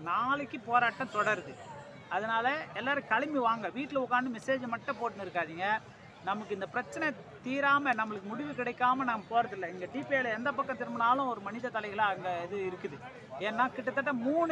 நாளைக்கு போராட்டம் தொடருது அதனால் எல்லாரும் கிளம்பி வாங்க வீட்டில் உட்காந்து மெசேஜ் மட்டும் போட்டுன்னு இருக்காதீங்க நமக்கு இந்த பிரச்சனை தீராமல் நம்மளுக்கு முடிவு கிடைக்காம நம்ம போகிறதில்ல இங்கே டிபிஐயில் எந்த பக்கம் திரும்பினாலும் ஒரு மனித தலைகளாக அங்கே இது இருக்குது ஏன்னா கிட்டத்தட்ட மூணு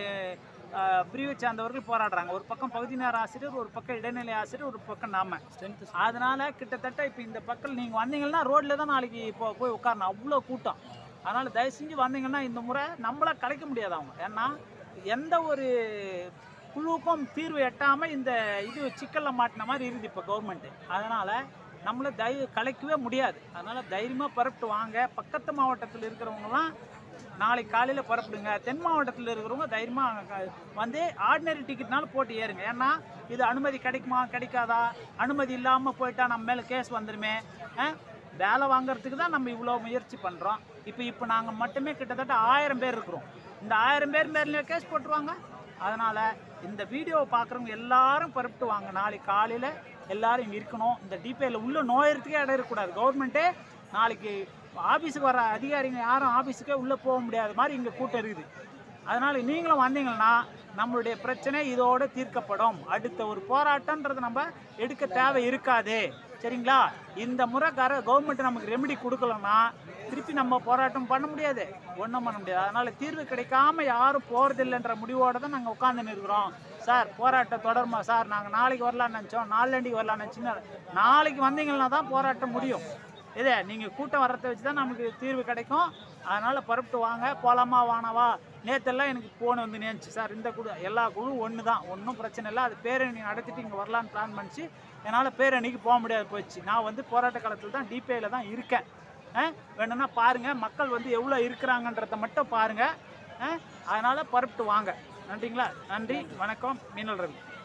பிரிவை சார்ந்தவர்கள் போராடுறாங்க ஒரு பக்கம் பகுதி நேர ஆசிரியர் ஒரு பக்கம் இடைநிலை ஆசிரியர் ஒரு பக்கம் நாம அதனால கிட்டத்தட்ட இப்போ இந்த பக்கம் நீங்கள் வந்தீங்கன்னா ரோட்ல தான் நாளைக்கு இப்போ போய் உட்காரணும் அவ்வளோ கூட்டம் அதனால் தயவு செஞ்சு வந்தீங்கன்னா இந்த முறை நம்மள கலைக்க முடியாது அவங்க ஏன்னா எந்த ஒரு குழுவுக்கும் தீர்வு எட்டாமல் இந்த இது சிக்கலில் மாட்டின மாதிரி இருக்குது இப்போ கவர்மெண்ட்டு அதனால் நம்மளை தை கலைக்கவே முடியாது அதனால் தைரியமாக புறப்பட்டு வாங்க பக்கத்து மாவட்டத்தில் இருக்கிறவங்கலாம் நாளைக்கு காலையில் புறப்படுங்க தென் மாவட்டத்தில் இருக்கிறவங்க தைரியமாக வந்து ஆர்டினரி டிக்கெட்னாலும் போட்டு ஏறுங்க ஏன்னா இது அனுமதி கிடைக்குமா கிடைக்காதா அனுமதி இல்லாமல் போயிட்டா நம்ம மேலே கேஸ் வந்துடுமே ஆ? வேலை வாங்குறதுக்கு தான் நம்ம இவ்வளோ முயற்சி பண்ணுறோம் இப்போ இப்போ நாங்கள் மட்டுமே கிட்டத்தட்ட ஆயிரம் பேர் இருக்கிறோம் இந்த ஆயிரம் பேர் மேலே கேஸ் போட்டுருவாங்க அதனால் இந்த வீடியோவை பார்க்குறவங்க எல்லாரும் புறப்பட்டு வாங்க நாளைக்கு காலையில் எல்லாரும் இங்கே இருக்கணும் இந்த டிபிஐயில் உள்ள நோயறதுக்கே இடம் இருக்கக்கூடாது கவர்மெண்ட்டே நாளைக்கு ஆஃபீஸுக்கு வர அதிகாரிங்க யாரும் ஆஃபீஸுக்கே உள்ளே போக முடியாத மாதிரி இங்கே கூட்டம் இருக்குது அதனால் நீங்களும் வந்தீங்கன்னா நம்மளுடைய பிரச்சனை இதோடு தீர்க்கப்படும் அடுத்த ஒரு போராட்டம்ன்றது நம்ம எடுக்க தேவை இருக்காது சரிங்களா இந்த முறை கர கவர்மெண்ட் நமக்கு ரெமெடி கொடுக்கலன்னா திருப்பி நம்ம போராட்டம் பண்ண முடியாது ஒன்றும் பண்ண முடியாது அதனால் தீர்வு கிடைக்காம யாரும் போகிறதில்லைன்ற முடிவோடு தான் நாங்கள் உட்காந்துன்னு இருக்கிறோம் சார் போராட்டம் தொடருமா சார் நாங்கள் நாளைக்கு வரலான்னு நினச்சோம் நாளண்டிக்கு வரலான்னு நினச்சின்னு நாளைக்கு வந்தீங்கன்னா தான் போராட்டம் முடியும் இதே நீங்கள் கூட்டம் வர்றதை வச்சு தான் நமக்கு தீர்வு கிடைக்கும் அதனால் புறப்பட்டு வாங்க போகலாமா வானவா நேற்றெல்லாம் எனக்கு ஃபோன் வந்து நேர்ந்துச்சு சார் இந்த குழு எல்லா குழு ஒன்று தான் ஒன்றும் பிரச்சனை இல்லை அது பேரணி நடத்திட்டு இங்கே வரலான்னு பிளான் பண்ணிச்சு என்னால் பேரணிக்கு போக முடியாது போயிடுச்சு நான் வந்து போராட்ட காலத்தில் தான் டிபிஐயில் தான் இருக்கேன் ஆ? வேணும்னா பாருங்கள் மக்கள் வந்து எவ்வளோ இருக்கிறாங்கன்றத மட்டும் பாருங்கள் அதனால் புறப்பட்டு வாங்க நன்றிங்களா நன்றி வணக்கம் மீனல் ரவி